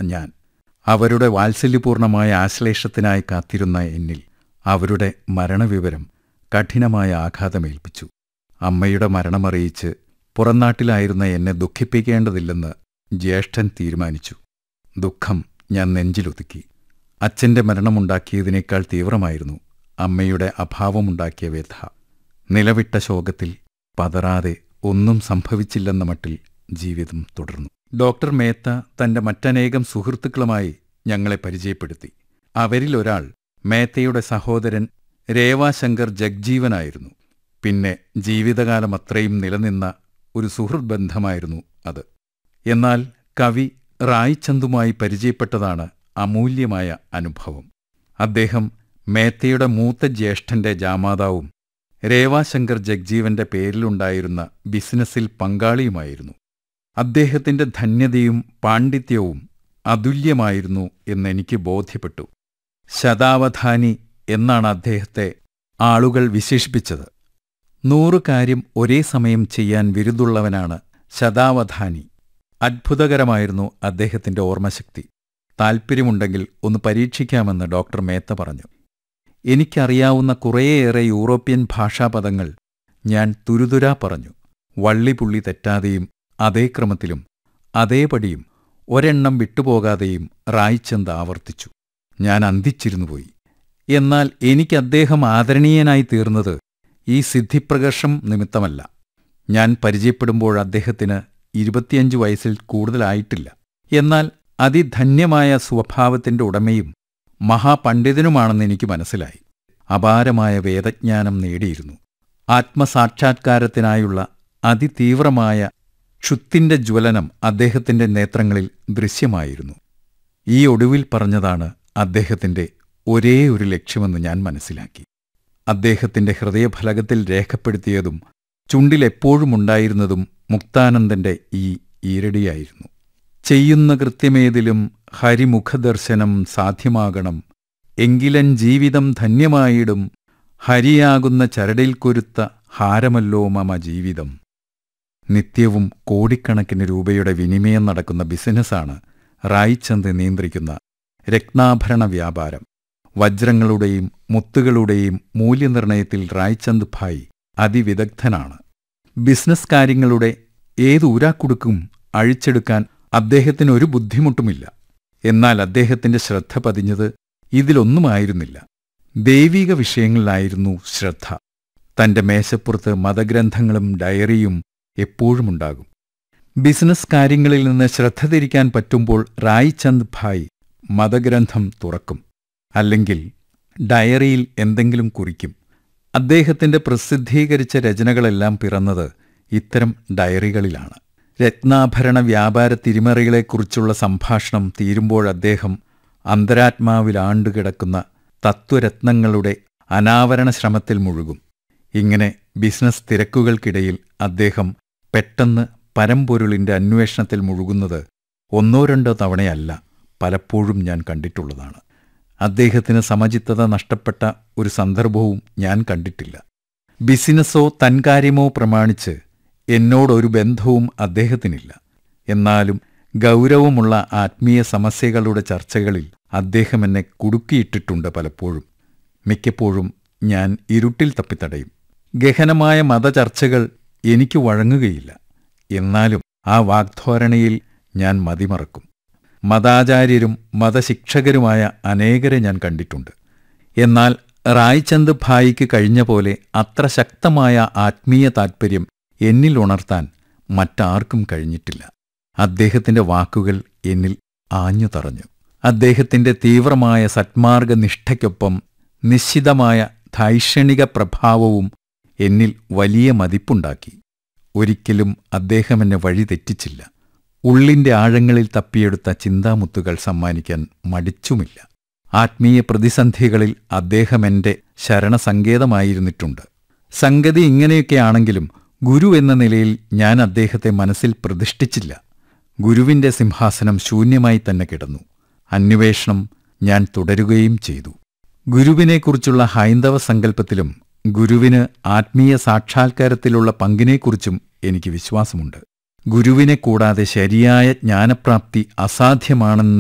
ഞാൻ അവരുടെ വാത്സല്യപൂർണമായ ആശ്ലേഷത്തിനായി കാത്തിരുന്ന എന്നിൽ അവരുടെ മരണവിവരം കഠിനമായ ആഘാതമേൽപ്പിച്ചു അമ്മയുടെ മരണമറിയിച്ച് പുറംനാട്ടിലായിരുന്ന എന്നെ ദുഃഖിപ്പിക്കേണ്ടതില്ലെന്ന് ജ്യേഷ്ഠൻ തീരുമാനിച്ചു ദുഃഖം ഞാൻ നെഞ്ചിലൊതുക്കി അച്ഛന്റെ മരണമുണ്ടാക്കിയതിനേക്കാൾ തീവ്രമായിരുന്നു അമ്മയുടെ അഭാവമുണ്ടാക്കിയ വ്യഥ നിലവിട്ട ശോകത്തിൽ പതറാതെ ഒന്നും സംഭവിച്ചില്ലെന്ന മട്ടിൽ ജീവിതം തുടർന്നു ഡോക്ടർ മേത്ത തന്റെ മറ്റനേകം സുഹൃത്തുക്കളുമായി ഞങ്ങളെ പരിചയപ്പെടുത്തി അവരിലൊരാൾ മേത്തയുടെ സഹോദരൻ രേവാശങ്കർ ജഗ്ജീവനായിരുന്നു പിന്നെ ജീവിതകാലം അത്രയും നിലനിന്ന ഒരു സുഹൃത് ബന്ധമായിരുന്നു അത് എന്നാൽ കവി റായ്ചന്ദുമായി പരിചയപ്പെട്ടതാണ് അമൂല്യമായ അനുഭവം അദ്ദേഹം മേത്തയുടെ മൂത്ത ജ്യേഷ്ഠന്റെ ജാമാതാവും രേവാശങ്കർ ജഗ്ജീവന്റെ പേരിലുണ്ടായിരുന്ന ബിസിനസ്സിൽ പങ്കാളിയുമായിരുന്നു അദ്ദേഹത്തിന്റെ ധന്യതയും പാണ്ഡിത്യവും അതുല്യമായിരുന്നു എന്നെനിക്ക് ബോധ്യപ്പെട്ടു ശതാവധാനി എന്നാണ് അദ്ദേഹത്തെ ആളുകൾ വിശേഷിപ്പിച്ചത് നൂറ് കാര്യം ഒരേ സമയം ചെയ്യാൻ വിരുതുള്ളവനാണ് ശതാവധാനി അത്ഭുതകരമായിരുന്നു അദ്ദേഹത്തിന്റെ ഓർമ്മശക്തി താൽപ്പര്യമുണ്ടെങ്കിൽ ഒന്ന് പരീക്ഷിക്കാമെന്ന് ഡോക്ടർ മേത്ത പറഞ്ഞു എനിക്കറിയാവുന്ന കുറേയേറെ യൂറോപ്യൻ ഭാഷാപദങ്ങൾ ഞാൻ തുരുതുരാ പറഞ്ഞു വള്ളിപുള്ളി തെറ്റാതെയും അതേ ക്രമത്തിലും അതേപടിയും ഒരെണ്ണം വിട്ടുപോകാതെയും റായ്ചന്ദ് ആവർത്തിച്ചു ഞാൻ അന്തിച്ചിരുന്നുപോയി എന്നാൽ എനിക്ക് അദ്ദേഹം ആദരണീയനായി തീർന്നത് ഈ സിദ്ധിപ്രകർഷം നിമിത്തമല്ല ഞാൻ പരിചയപ്പെടുമ്പോൾ അദ്ദേഹത്തിന് ഇരുപത്തിയഞ്ച് വയസ്സിൽ കൂടുതലായിട്ടില്ല എന്നാൽ അതിധന്യമായ സ്വഭാവത്തിന്റെ ഉടമയും മഹാപണ്ഡിതനുമാണെന്ന് എനിക്ക് മനസ്സിലായി അപാരമായ വേദജ്ഞാനം നേടിയിരുന്നു ആത്മസാക്ഷാത്കാരത്തിനായുള്ള അതിതീവ്രമായ ക്ഷുത്തിന്റെ ജ്വലനം അദ്ദേഹത്തിന്റെ നേത്രങ്ങളിൽ ദൃശ്യമായിരുന്നു ഈ ഒടുവിൽ പറഞ്ഞതാണ് അദ്ദേഹത്തിന്റെ ഒരേ ഒരു ലക്ഷ്യമെന്ന് ഞാൻ മനസ്സിലാക്കി അദ്ദേഹത്തിന്റെ ഹൃദയഫലകത്തിൽ രേഖപ്പെടുത്തിയതും ചുണ്ടിലെപ്പോഴും ഉണ്ടായിരുന്നതും മുക്താനന്ദന്റെ ഈ ഈരടിയായിരുന്നു ചെയ്യുന്ന കൃത്യമേതിലും ഹരിമുഖദർശനം സാധ്യമാകണം എങ്കിലൻ ജീവിതം ധന്യമായിടും ഹരിയാകുന്ന ചരടിൽ കൊരുത്ത ഹാരമല്ലോ മമ ജീവിതം നിത്യവും കോടിക്കണക്കിന് രൂപയുടെ വിനിമയം നടക്കുന്ന ബിസിനസ്സാണ് റായ്ചന്ദ് നിയന്ത്രിക്കുന്ന രത്നാഭരണ വ്യാപാരം വജ്രങ്ങളുടെയും മുത്തുകളുടെയും മൂല്യനിർണയത്തിൽ റായ്ചന്ദ് ഭായ് അതിവിദഗ്ധനാണ് ബിസിനസ് കാര്യങ്ങളുടെ ഏത് ഉരാക്കുടുക്കും അഴിച്ചെടുക്കാൻ അദ്ദേഹത്തിന് ഒരു ബുദ്ധിമുട്ടുമില്ല എന്നാൽ അദ്ദേഹത്തിന്റെ ശ്രദ്ധ പതിഞ്ഞത് ഇതിലൊന്നുമായിരുന്നില്ല ദൈവിക വിഷയങ്ങളിലായിരുന്നു ശ്രദ്ധ തന്റെ മേശപ്പുറത്ത് മതഗ്രന്ഥങ്ങളും ഡയറിയും എപ്പോഴുമുണ്ടാകും ബിസിനസ് കാര്യങ്ങളിൽ നിന്ന് ശ്രദ്ധ തിരിക്കാൻ പറ്റുമ്പോൾ റായ്ചന്ദ് ഭായ് മതഗ്രന്ഥം തുറക്കും അല്ലെങ്കിൽ ഡയറിയിൽ എന്തെങ്കിലും കുറിക്കും അദ്ദേഹത്തിന്റെ പ്രസിദ്ധീകരിച്ച രചനകളെല്ലാം പിറന്നത് ഇത്തരം ഡയറികളിലാണ് രത്നാഭരണ വ്യാപാര തിരിമറികളെക്കുറിച്ചുള്ള സംഭാഷണം തീരുമ്പോൾ അദ്ദേഹം അന്തരാത്മാവിലാണ്ടുകിടക്കുന്ന തത്വരത്നങ്ങളുടെ അനാവരണ ശ്രമത്തിൽ മുഴുകും ഇങ്ങനെ ബിസിനസ് തിരക്കുകൾക്കിടയിൽ അദ്ദേഹം പെട്ടെന്ന് പരമ്പൊരുളിന്റെ അന്വേഷണത്തിൽ മുഴുകുന്നത് ഒന്നോ രണ്ടോ തവണയല്ല പലപ്പോഴും ഞാൻ കണ്ടിട്ടുള്ളതാണ് അദ്ദേഹത്തിന് സമചിത്തത നഷ്ടപ്പെട്ട ഒരു സന്ദർഭവും ഞാൻ കണ്ടിട്ടില്ല ബിസിനസ്സോ തൻകാര്യമോ പ്രമാണിച്ച് എന്നോടൊരു ബന്ധവും അദ്ദേഹത്തിനില്ല എന്നാലും ഗൗരവമുള്ള ആത്മീയ സമസ്യകളുടെ ചർച്ചകളിൽ അദ്ദേഹം എന്നെ കുടുക്കിയിട്ടിട്ടുണ്ട് പലപ്പോഴും മിക്കപ്പോഴും ഞാൻ ഇരുട്ടിൽ തപ്പിത്തടയും ഗഹനമായ മതചർച്ചകൾ എനിക്ക് വഴങ്ങുകയില്ല എന്നാലും ആ വാഗ്ധോരണയിൽ ഞാൻ മതിമറക്കും മതാചാര്യരും മതശിക്ഷകരുമായ അനേകരെ ഞാൻ കണ്ടിട്ടുണ്ട് എന്നാൽ റായ്ചന്ദ് ഭായിക്ക് കഴിഞ്ഞ പോലെ അത്ര ശക്തമായ ആത്മീയ താൽപ്പര്യം എന്നിൽ ഉണർത്താൻ മറ്റാർക്കും കഴിഞ്ഞിട്ടില്ല അദ്ദേഹത്തിന്റെ വാക്കുകൾ എന്നിൽ ആഞ്ഞു തറഞ്ഞു അദ്ദേഹത്തിന്റെ തീവ്രമായ സന്മാർഗനിഷ്ഠയ്ക്കൊപ്പം നിശ്ചിതമായ ധൈഷണിക പ്രഭാവവും എന്നിൽ വലിയ മതിപ്പുണ്ടാക്കി ഒരിക്കലും അദ്ദേഹം എന്നെ വഴി തെറ്റിച്ചില്ല ഉള്ളിന്റെ ആഴങ്ങളിൽ തപ്പിയെടുത്ത ചിന്താമുത്തുകൾ സമ്മാനിക്കാൻ മടിച്ചുമില്ല ആത്മീയ പ്രതിസന്ധികളിൽ അദ്ദേഹം എന്റെ ശരണസങ്കേതമായിരുന്നിട്ടുണ്ട് സംഗതി ഇങ്ങനെയൊക്കെയാണെങ്കിലും ഗുരു എന്ന നിലയിൽ ഞാൻ അദ്ദേഹത്തെ മനസ്സിൽ പ്രതിഷ്ഠിച്ചില്ല ഗുരുവിന്റെ സിംഹാസനം ശൂന്യമായി തന്നെ കിടന്നു അന്വേഷണം ഞാൻ തുടരുകയും ചെയ്തു ഗുരുവിനെക്കുറിച്ചുള്ള ഹൈന്ദവ സങ്കല്പത്തിലും ഗുരുവിന് ആത്മീയ സാക്ഷാത്കാരത്തിലുള്ള പങ്കിനെക്കുറിച്ചും എനിക്ക് വിശ്വാസമുണ്ട് ഗുരുവിനെ കൂടാതെ ശരിയായ ജ്ഞാനപ്രാപ്തി അസാധ്യമാണെന്ന്